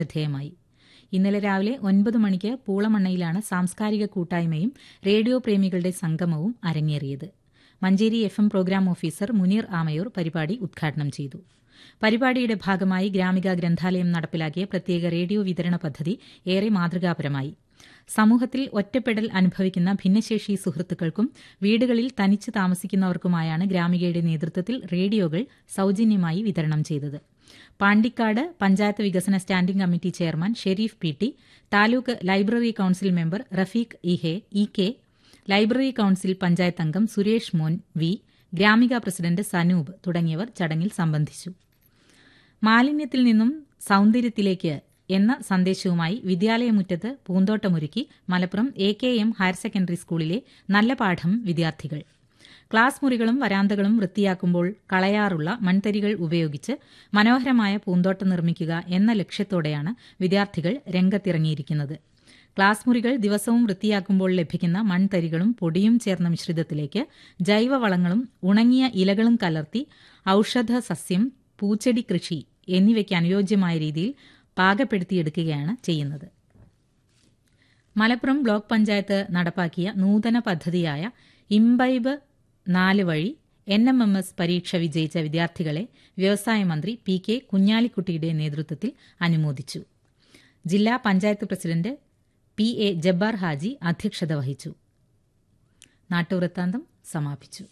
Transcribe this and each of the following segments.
ശ്രദ്ധേയമായി ഇന്നലെ രാവിലെ ഒൻപത് മണിക്ക് പൂളമണ്ണയിലാണ് സാംസ്കാരിക കൂട്ടായ്മയും റേഡിയോ പ്രേമികളുടെ സംഗമവും അരങ്ങേറിയത് Manjeri F M programme officer Muneer Amayur പരിപാടി ഉദ്ഘാടനം ചെയ്തു പരിപാടിയുടെ ഭാഗമായി ഗ്രാമിക ഗ്രന്ഥാലയം നടപ്പിലാക്കിയ പ്രത്യേക റേഡിയോ വിതരണ പദ്ധതി ഏറെ മാതൃകാപരമായി സമൂഹത്തിൽ ഒറ്റപ്പെടൽ അനുഭവിക്കുന്ന ഭിന്നശേഷി സുഹൃത്തുക്കൾക്കും വീടുകളിൽ തനിച്ച് താമസിക്കുന്നവർക്കുമായാണ് ഗ്രാമികയുടെ നേതൃത്വത്തിൽ റേഡിയോകൾ സൌജന്യമായി വിതരണം ചെയ്തത് പാണ്ടിക്കാട് പഞ്ചായത്ത് വികസന standing committee chairman Sherif P T taluk library council member Rafeeq ഇഹെ E K library council panchayat അംഗം സുരേഷ് മോൻ വി ഗ്രാമിക പ്രസിഡന്റ് സനൂപ് തുടങ്ങിയവർ ചടങ്ങിൽ സംബന്ധിച്ചു മാലിന്യത്തിൽ നിന്നും സൌന്ദര്യത്തിലേക്ക് എന്ന സന്ദേശവുമായി വിദ്യാലയമുറ്റത്ത് പൂന്തോട്ടമൊരുക്കി Malappuram A K M higher secondary സ്കൂളിലെ നല്ല പാഠം വിദ്യാർത്ഥികൾ ക്ലാസ് മുറികളും വരാന്തകളും വൃത്തിയാക്കുമ്പോൾ കളയാറുള്ള മൺതരികൾ ഉപയോഗിച്ച് മനോഹരമായ പൂന്തോട്ടം നിർമ്മിക്കുക എന്ന ലക്ഷ്യത്തോടെയാണ് വിദ്യാർത്ഥികൾ രംഗത്തിറങ്ങിയിരിക്കുന്നത് ക്ലാസ് മുറികൾ ദിവസവും വൃത്തിയാക്കുമ്പോൾ ലഭിക്കുന്ന മൺതരികളും പൊടിയും ചേർന്ന മിശ്രിതത്തിലേക്ക് ജൈവവളങ്ങളും ഉണങ്ങിയ ഇലകളും കലർത്തി ഔഷധ സസ്യം പൂച്ചെടി കൃഷി എന്നിവയ്ക്ക് അനുയോജ്യമായ രീതിയിൽ പാകപ്പെടുത്തിയെടുക്കുകയാണ് ചെയ്യുന്നത് മലപ്പുറം ബ്ലോക്ക് പഞ്ചായത്ത് നടപ്പാക്കിയ നൂതന പദ്ധതിയായ ഇംബൈബ് നാല് വഴി എൻ എം എം എസ് പരീക്ഷ വിജയിച്ച വിദ്യാർത്ഥികളെ വ്യവസായ മന്ത്രി പി കെ കുഞ്ഞാലിക്കുട്ടിയുടെ നേതൃത്വത്തിൽ അനുമോദിച്ചു ജില്ലാ panchayat president P A Jabbar Haji അധ്യക്ഷത വഹിച്ചു നാട്ടുവൃത്താന്തം സമാപിച്ചു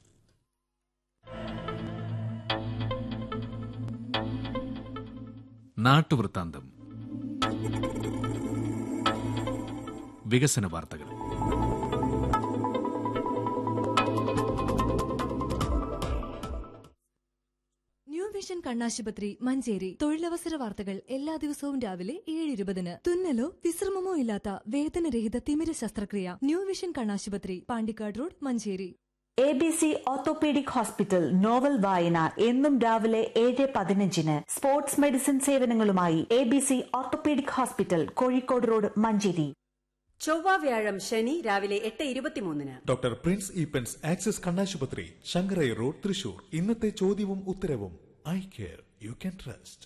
നാട്ടുവൃത്താന്തം വികസന വാർത്തകൾ ന്യൂ വിഷൻ കണ്ണാശുപത്രി മഞ്ചേരി തൊഴിലവസര വാർത്തകൾ എല്ലാ ദിവസവും രാവിലെ ഏഴ് ഇരുപതിന് തുന്നലോ വിശ്രമമോ ഇല്ലാത്ത വേദനരഹിത തിമിര ശസ്ത്രക്രിയ ന്യൂ വിഷൻ കണ്ണാശുപത്രി Pandikkad road Manjeri A B C orthopaedic hospital novel വായന എന്നും രാവിലെ ഏഴ് പതിനഞ്ചിന് സ്പോർട്സ് മെഡിസിൻ സേവനങ്ങളുമായി A B C orthopaedic hospital Kozhikode road Manjeri ചൊവ്വ വ്യാഴം ശനി രാവിലെ എട്ട് ഇരുപത്തിമൂന്നിന് ഡോക്ടർ പ്രിൻസ് ഈപ്പൻസ് ആക്സിസ് കണ്ണാശുപത്രി ശങ്കരൈ റോഡ് തൃശൂർ ഇന്നത്തെ ചോദ്യവും ഉത്തരവും I care you can trust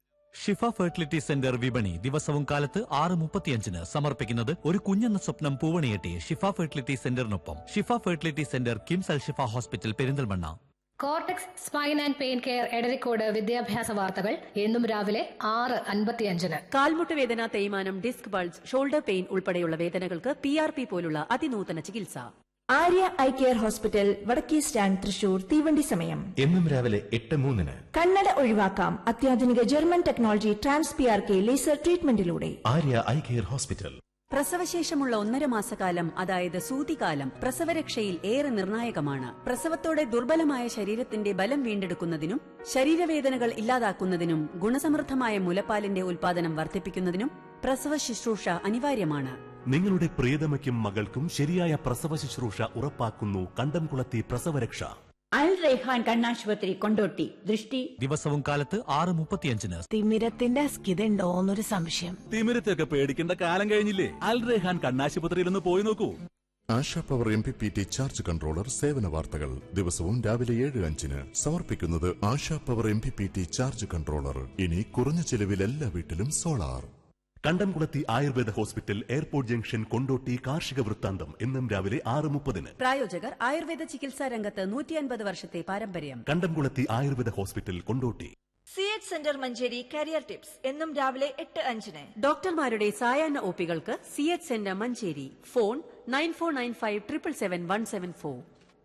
Shifa fertility centre വിപണി ദിവസവും കാലത്ത് ആറ് മുപ്പത്തിയഞ്ചിന് സമർപ്പിക്കുന്നത് ഒരു കുഞ്ഞെന്ന സ്വപ്നം പൂവണിയെട്ടി ഷിഫ ഫെർട്ടിലിറ്റി സെന്ററിനൊപ്പം Shifa fertility centre KIMS Al Shifa hospital Perinthalmanna cortex spine and pain care Edarikode വിദ്യാഭ്യാസ വാർത്തകൾ എന്നും രാവിലെ ആറ് അൻപത്തിയഞ്ചിന് കാൽമുട്ട് വേദന തേയ്മാനം ഡിസ്ക് ബൾജ് ഷോൾഡർ പെയിൻ ഉൾപ്പെടെയുള്ള വേദനകൾക്ക് പി ആർ പി പോലുള്ള അതിനൂതന ചികിത്സ ആര്യ ഐ കെയർ ഹോസ്പിറ്റൽ വടക്കേ സ്റ്റാൻഡ് തൃശൂർ തീവണ്ടി സമയം എന്നും രാവിലെ എട്ട് മൂന്നിന് കണ്ണട ഒഴിവാക്കാം അത്യാധുനിക German technology trans P R K laser ട്രീറ്റ്മെന്റിലൂടെ ആര്യ ഐ കെയർ ഹോസ്പിറ്റൽ പ്രസവശേഷമുള്ള ഒന്നര മാസക്കാലം അതായത് സൂതികാലം പ്രസവരക്ഷയിൽ ഏറെ നിർണായകമാണ് പ്രസവത്തോടെ ദുർബലമായ ശരീരത്തിന്റെ ബലം വീണ്ടെടുക്കുന്നതിനും ശരീരവേദനകൾ ഇല്ലാതാക്കുന്നതിനും ഗുണസമൃദ്ധമായ മുലപ്പാലിന്റെ ഉൽപാദനം വർദ്ധിപ്പിക്കുന്നതിനും പ്രസവ ശുശ്രൂഷ അനിവാര്യമാണ് നിങ്ങളുടെ പ്രിയതമയ്ക്കും മകൾക്കും ശരിയായ പ്രസവ ശുശ്രൂഷ ഉറപ്പാക്കുന്നു കണ്ടംകുളത്തി പ്രസവരക്ഷ അൽ റൈഹാൻ കണ്ണാശുപത്രി കൊണ്ടോട്ടി ദൃഷ്ടി ദിവസവും കാലത്ത് ആറ് മുപ്പത്തിയഞ്ചിന് തിമിരത്തിന്റെ അസ്കിതണ്ടോന്നൊരു സംശയം തിമിരത്തൊക്കെ പേടിക്കേണ്ട കാലം കഴിഞ്ഞില്ലേ അൽ റെഹാൻ കണ്ണാശുപത്രിയിൽ ഒന്ന് പോയി നോക്കൂ Asha power M P P T charge controller സേവന വാർത്തകൾ ദിവസവും രാവിലെ ഏഴ് അഞ്ചിന് സമർപ്പിക്കുന്നത് Asha power M P P T charge controller ഇനി കുറഞ്ഞ ചെലവിൽ എല്ലാ വീട്ടിലും solar Kandamkulathy Ayurveda hospital airport junction Kondotty കാർഷിക വൃത്താന്തം എന്നും രാവിലെ ആറ് മുപ്പതിന് പ്രായോജകർ ആയുർവേദ ചികിത്സാ രംഗത്ത് നൂറ്റി അൻപത് വർഷത്തെ പാരമ്പര്യം Kandamkulathy Ayurveda hospital Kondotty C H centre Manjeri career tips എന്നും രാവിലെ എട്ട് അഞ്ചിന് ഡോക്ടർമാരുടെ സായാഹ്ന ഒപികൾക്ക് C H centre Manjeri phone nine four nine five triple seven one seven four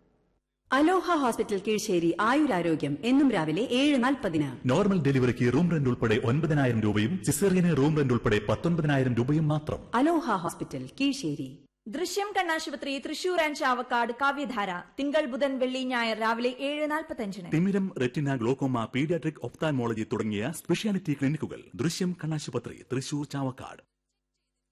Aloha hospital Keezhissery ആയുരാരോഗ്യം എന്നും രാവിലെ ഏഴ് നാൽപ്പതിന് നോർമൽ ഡെലിവറിക്ക് റൂം റെന്റ് ഉൾപ്പെടെ ഒൻപതിനായിരം രൂപയും സിസേറിയന് റൂം റെന്റ് ഉൾപ്പെടെ പത്തൊൻപതിനായിരം രൂപയും മാത്രം അലോഹ ഹോസ്പിറ്റൽ കീഴ്ശ്ശേരി ദൃശ്യം കണ്ണാശുപത്രി തൃശൂർ ആൻഡ് ചാവക്കാട് കാവ്യധാര തിങ്കൾ ബുധൻ വെള്ളി ഞായർ രാവിലെ ഏഴ് നാൽപ്പത്തഞ്ചിന് തിമിരം റെറ്റിന ഗ്ലോക്കോമ പീഡിയാട്രിക് ഒഫ്താൽമോളജി തുടങ്ങിയ സ്പെഷ്യാലിറ്റി ക്ലിനിക്കുകൾ ദൃശ്യം കണ്ണാശുപത്രി തൃശൂർ ചാവക്കാട്